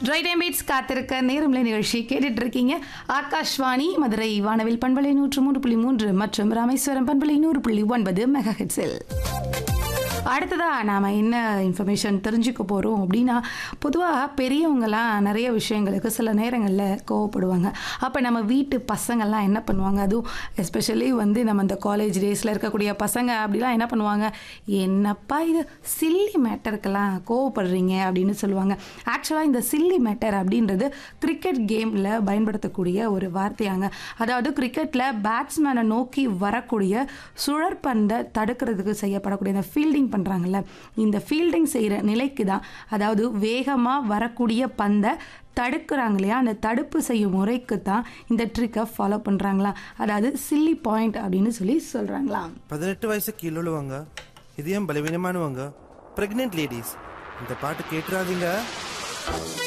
try time beats காத்திருக்க நேரம்ல நிகழ்ச்சி கேட்டுட்டு இருக்கீங்க ஆகாஷ்வாணி மதுரை வானவில் பண்பலை நூற்று மூன்று புள்ளி மூன்று மற்றும் ராமேஸ்வரம் பண்பலை நூறு புள்ளி ஒன்பது மெகா ஹெட்ஸில் அடுத்ததா நாம என்ன இன்ஃபர்மேஷன் தெரிஞ்சுக்க போறோம் அப்படின்னா பொதுவாக பெரியவங்கலாம் நிறைய விஷயங்களுக்கு சில நேரங்களில் கோவப்படுவாங்க அப்போ நம்ம வீட்டு பசங்கள்லாம் என்ன பண்ணுவாங்க அதுவும் எஸ்பெஷலி வந்து நம்ம இந்த காலேஜ் டேஸில் இருக்கக்கூடிய பசங்க அப்படிலாம் என்ன பண்ணுவாங்க என்னப்பா இது சில்லி மேட்டருக்கெல்லாம் கோவப்படுறீங்க அப்படின்னு சொல்லுவாங்க ஆக்சுவலாக இந்த சில்லி மேட்டர் அப்படின்றது கிரிக்கெட் கேமில் பயன்படுத்தக்கூடிய ஒரு வார்த்தையாங்க அதாவது கிரிக்கெட்டில் பேட்ஸ்மேனை நோக்கி வரக்கூடிய சுழற்பந்தை தடுக்கிறதுக்கு செய்யப்படக்கூடிய இந்த ஃபீல்டிங் பண்ணுறாங்கல்ல இந்த ஃபீல்டிங் செய்கிற நிலைக்கு தான் அதாவது வேகமாக வரக்கூடிய பந்தை தடுக்கிறாங்க இல்லையா அந்த தடுப்பு செய்யும் முறைக்கு தான் இந்த ட்ரிக்கை ஃபாலோ பண்ணுறாங்களாம் அதாவது சில்லி பாயிண்ட் அப்படின்னு சொல்லி சொல்கிறாங்களாம் பதினெட்டு வயசு கீழ் உள்ளவங்க இதயம் பலவீனமானவங்க பிரெக்னென்ட் லேடிஸ் இந்த பாட்டு கேட்டுறாதீங்க